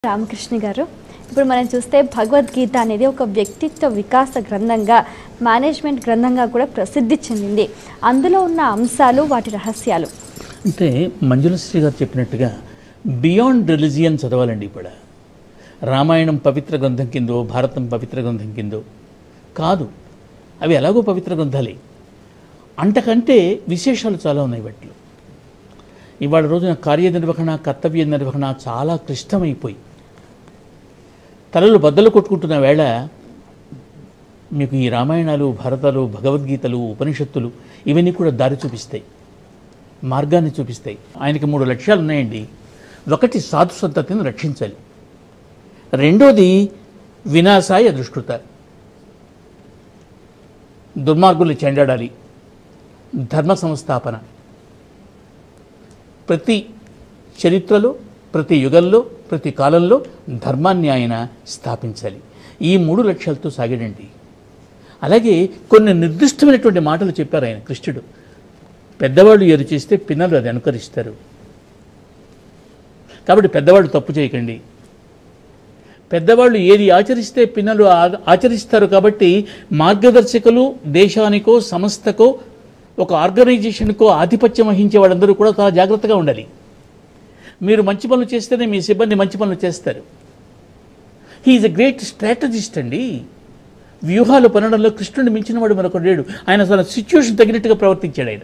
రామకృష్ణ గారు ఇప్పుడు మనం చూస్తే భగవద్గీత అనేది ఒక వ్యక్తిత్వ వికాస గ్రంథంగా మేనేజ్మెంట్ గ్రంథంగా కూడా ప్రసిద్ధి చెందింది అందులో ఉన్న అంశాలు వాటి రహస్యాలు అంటే మంజులశ్రీ గారు చెప్పినట్టుగా బియాండ్ రిలిజియన్ చదవాలండి ఇప్పుడు రామాయణం పవిత్ర గ్రంథం కిందో భారతం పవిత్ర గ్రంథం కిందో కాదు అవి ఎలాగో పవిత్ర గ్రంథాలే అంతకంటే విశేషాలు చాలా ఉన్నాయి వాటిలో ఇవాళ రోజున కార్యనిర్వహణ కర్తవ్య నిర్వహణ చాలా క్లిష్టమైపోయి తలలు బద్దలు కొట్టుకుంటున్న వేళ మీకు ఈ రామాయణాలు భారతాలు భగవద్గీతలు ఉపనిషత్తులు ఇవన్నీ కూడా దారి చూపిస్తాయి మార్గాన్ని చూపిస్తాయి ఆయనకి మూడు లక్ష్యాలు ఉన్నాయండి ఒకటి సాధు సంతతిని రక్షించాలి రెండోది వినాశాయ దుష్కృత దుర్మార్గుల్ని చెండాడాలి ధర్మ సంస్థాపన ప్రతి చరిత్రలో ప్రతి యుగంలో ప్రతి కాలంలో ధర్మాన్ని ఆయన స్థాపించాలి ఈ మూడు లక్ష్యాలతో సాగాడండి అలాగే కొన్ని నిర్దిష్టమైనటువంటి మాటలు చెప్పారు ఆయన కృష్ణుడు పెద్దవాళ్ళు ఏరు చేస్తే పిల్లలు అది అనుకరిస్తారు కాబట్టి పెద్దవాళ్ళు తప్పు చేయకండి పెద్దవాళ్ళు ఏది ఆచరిస్తే పిల్లలు ఆ- ఆచరిస్తారు కాబట్టి మార్గదర్శకులు దేశానికో సంస్థకో ఒక ఆర్గనైజేషన్కో ఆధిపత్యం వహించే వాళ్ళందరూ కూడా చాలా జాగ్రత్తగా ఉండాలి మీరు మంచి పనులు చేస్తేనే మీ సిబ్బంది మంచి పనులు చేస్తారు హీఈస్ ఎ గ్రేట్ స్ట్రాటజిస్ట్ అండి వ్యూహాలు పనడంలో కృష్ణుడిని మించిన వాడు మరొక లేడు ఆయన అసలు సిచ్యువేషన్ తగినట్టుగా ప్రవర్తించాడు ఆయన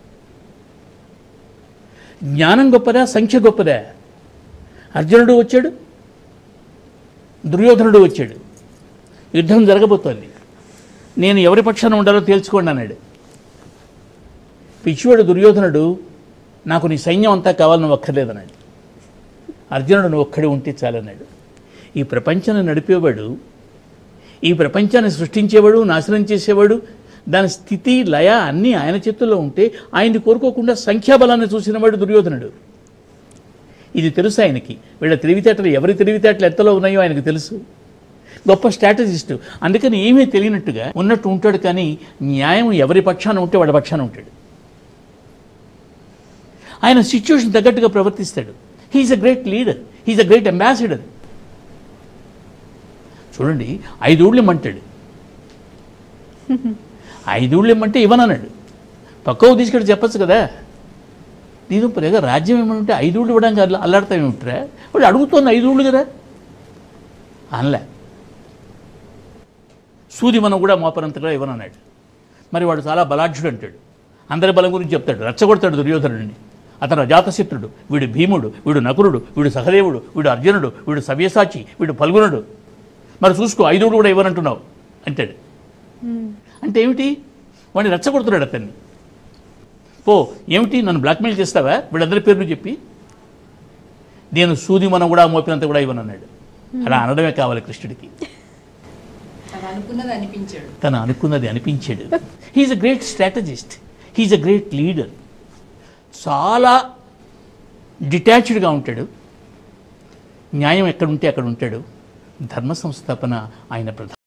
జ్ఞానం గొప్పదా సంఖ్య గొప్పదా అర్జునుడు వచ్చాడు దుర్యోధనుడు వచ్చాడు యుద్ధం జరగబోతోంది నేను ఎవరి పక్షాన ఉండాలో తేల్చుకోండి అన్నాడు పిచ్చివాడు దుర్యోధనుడు నాకు నీ సైన్యం అంతా కావాలి నువ్వు అక్కర్లేదన్నాడు అర్జునుడు నువ్వు ఒక్కడే ఉంటే చాలన్నాడు ఈ ప్రపంచాన్ని నడిపేవాడు ఈ ప్రపంచాన్ని సృష్టించేవాడు నాశనం చేసేవాడు దాని స్థితి లయ అన్నీ ఆయన చేతుల్లో ఉంటే ఆయన్ని కోరుకోకుండా సంఖ్యాబలాన్ని చూసినవాడు దుర్యోధనుడు ఇది తెలుసు ఆయనకి వీళ్ళ తెలివితేటలు ఎవరి తెలివితేటలు ఎంతలో ఉన్నాయో ఆయనకు తెలుసు గొప్ప స్ట్రాటజిస్టు అందుకని ఏమీ తెలియనట్టుగా ఉన్నట్టు ఉంటాడు కానీ న్యాయం ఎవరి పక్షాన ఉంటే వాడి పక్షాన ఉంటాడు ఆయన సిచ్యువేషన్ తగ్గట్టుగా ప్రవర్తిస్తాడు he's a great leader he's a great ambassador చూడండి ఐదూళ్ళు ఇమ్మంటాడు ఐదూళ్ళు ఇమ్మంటే ఇవ్వనన్నాడు పక్కకు తీసుకెళ్ళి చెప్పచ్చు కదా నేను పైగా రాజ్యం ఏమంటే ఐదూళ్ళు ఇవ్వడానికి అల్లా అల్లాడతామేమిట్రా వాడు అడుగుతోంది ఐదూళ్ళు కదా అనలే సూది మనం కూడా మోపనంతగా ఇవ్వనన్నాడు మరి వాడు చాలా బలాఢ్యుడు అంటాడు అందరి బలం గురించి చెప్తాడు రచ్చగొడతాడు దుర్యోధనుడిని అతను అజాతశత్రుడు వీడు భీముడు వీడు నకులుడు వీడు సహదేవుడు వీడు అర్జునుడు వీడు సవ్యసాచి వీడు పల్గునుడు మరి చూసుకో ఐదుగురు కూడా ఇవ్వనంటున్నావు అంటాడు అంటే ఏమిటి వాడిని రెచ్చగొడుతున్నాడు అతన్ని పో ఏమిటి నన్ను బ్లాక్మెయిల్ చేస్తావా వీళ్ళందరి పేర్లు చెప్పి నేను సూది మనం కూడా మోపినంత కూడా ఇవ్వనన్నాడు అలా అనడమే కావాలి కృష్ణుడికి తను అనుకున్నది అనిపించాడు తను అనుకున్నది అనిపించాడు he's a great strategist he's a great leader చాలా డిటాచ్డ్గా ఉంటాడు న్యాయం ఎక్కడుంటే అక్కడ ఉంటాడు ధర్మ సంస్థాపన ఆయన ప్రధాన